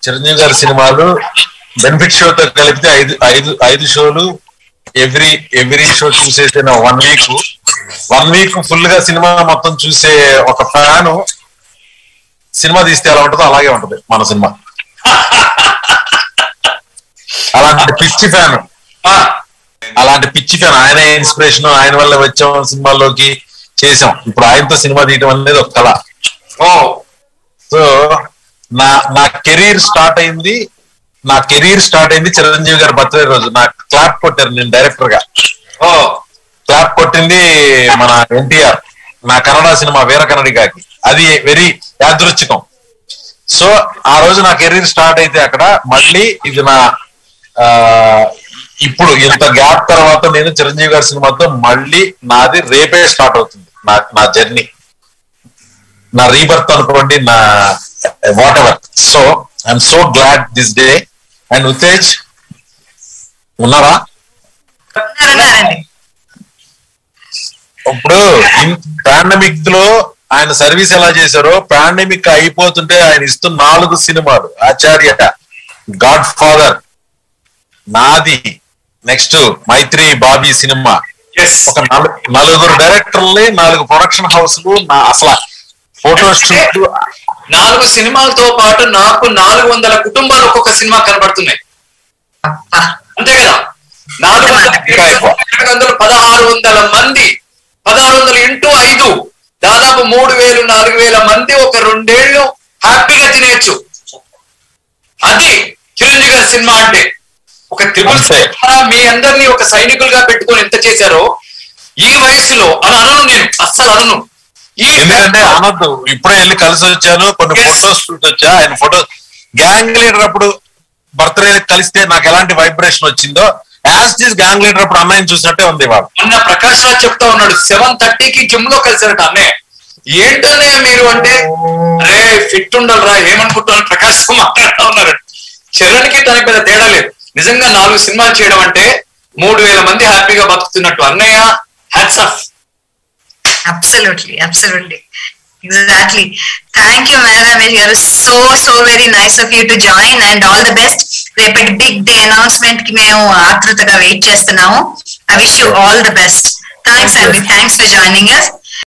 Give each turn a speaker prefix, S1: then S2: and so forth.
S1: చిరంజీవి గారి సినిమాలు బెనిఫిట్ షోతో కలిపితే ఐదు ఐదు ఐదు షోలు ఎవ్రీ ఎవ్రీ షో చూసేసిన one week one week full గా సినిమా మొత్తం చూసే ఒక ఫ్యాన్ సినిమా తీస్తే ఎలా ఉంటుందో అలాగే ఉంటది మన సినిమా అలాంటి పిచ్చి ఫ్యాన్ అలాంటి పిచ్చి ఫ్యాన్ ఆయన ఇన్స్పిరేషన్ ఆయన వల్ల వచ్చాం సినిమాల్లోకి చేసాం ఇప్పుడు ఆయనతో సినిమా తీయటం అనేది ఒక కళ
S2: ఓ
S1: సో నా నా కెరీర్ స్టార్ట్ అయింది నా కెరీర్ స్టార్ట్ అయింది చిరంజీవి గారి బర్త్డే రోజు నాకు క్లాప్ కొట్టారు నేను డైరెక్టర్ గా
S2: ఓ
S1: క్లాప్ కొట్టింది మన ఎన్టీఆర్ నా కన్నడ సినిమా వీర కన్నడిగాకి అది వెరీ యాదృచ్ఛికం సో ఆ రోజు నా కెరీర్ స్టార్ట్ అయితే అక్కడ మళ్ళీ ఇది నా ఆ, ఇప్పుడు ఇంత గ్యాప్ తర్వాత నేను చిరంజీవి గారి సినిమాతో మళ్ళీ నాది రేపే స్టార్ట్ అవుతుంది నా నా జర్నీ నా రీబర్త్ అనుకోండి నా whatever so I'm so glad this day and Uttej ఉన్నారా
S3: ఉన్నారండి
S1: ఇప్పుడు పాండమిక్ లో ఆయన సర్వీస్ ఎలా చేశారో పాండమిక్ అయిపోతుంటే ఆయన ఇస్తున్న నాలుగు సినిమాలు ఆచార్య గాడ్ ఫాదర్ నాది next Mythri Bobby cinema
S2: yes
S1: ఒక నలు- నలుగురు డైరెక్టర్లే నాలుగు ప్రొడక్షన్ హౌస్లు నా అసలు ఫోటో షూట్
S2: నాలుగు సినిమాలతో పాటు నాకు నాలుగు వందల కుటుంబాలు ఒక్కొక్క సినిమా కనబడుతున్నాయి
S3: అబ్బా.
S2: అంతే కదా నాలుగు వందల
S1: ఇంకా ఎక్కువ.
S2: నాలుగు వందల పదహారు వందల మంది పదహారు వందల ఇంటూ ఐదు దాదాపు మూడు వేలు నాలుగు వేల మంది ఒక రెండేళ్లు హ్యాపీగా తినేయచ్చు అది చిరంజీవి గారి సినిమా అంటే ఒక త్రిపుల్
S1: అంతే.
S2: మీ అందరినీ ఒక సైనికులుగా పెట్టుకొని ఎంత చేశారో ఈ వయసులో అలా అనను నేను అస్సలు అనను ఈ
S1: ఎందుకంటే అనొద్దు ఇప్పుడే వెళ్ళి కలిసి వచ్చాను కొన్ని
S2: Yes.
S1: ఫొటోస్ షూట్ వచ్చా ఆయన ఫోటో గ్యాంగ్ లీడర్ అప్పుడు బర్త్డే కలిస్తే నాకు ఎలాంటి వైబ్రేషన్ వచ్చిందో యాజ్ దిస్ గ్యాంగ్ లీడర్ అప్పుడు అన్నయ్యని చూసినట్టే ఉంది వాడు
S2: మొన్న ప్రకాష్ రాజ్ చెప్తా ఉన్నాడు సెవెన్ థర్టీకి జిమ్ లో కలిసారట అన్నయ్య ఏంటనే మీరు అంటే అరే ఫిట్ ఉండాలిరా ఏమనుకుంటున్నారు ప్రకాష్ తో మాట్లాడుతూ ఉన్నారు చరణ్ కి తనకి పెద్ద తేడా లేదు నిజంగా నాలుగు సినిమాలు చేయడం అంటే మూడు వేల మంది హ్యాపీగా బతుకుతున్నట్టు అన్నయ్య hats off
S3: absolutely absolutely exactly thank you madam Ramesh garu so so very nice of you to join and all the best రేపటి బిగ్ డే అనౌన్స్మెంట్ కి మేము ఆతృతగా వెయిట్ చేస్తున్నాము I wish you all the best thanks అండి thanks for joining us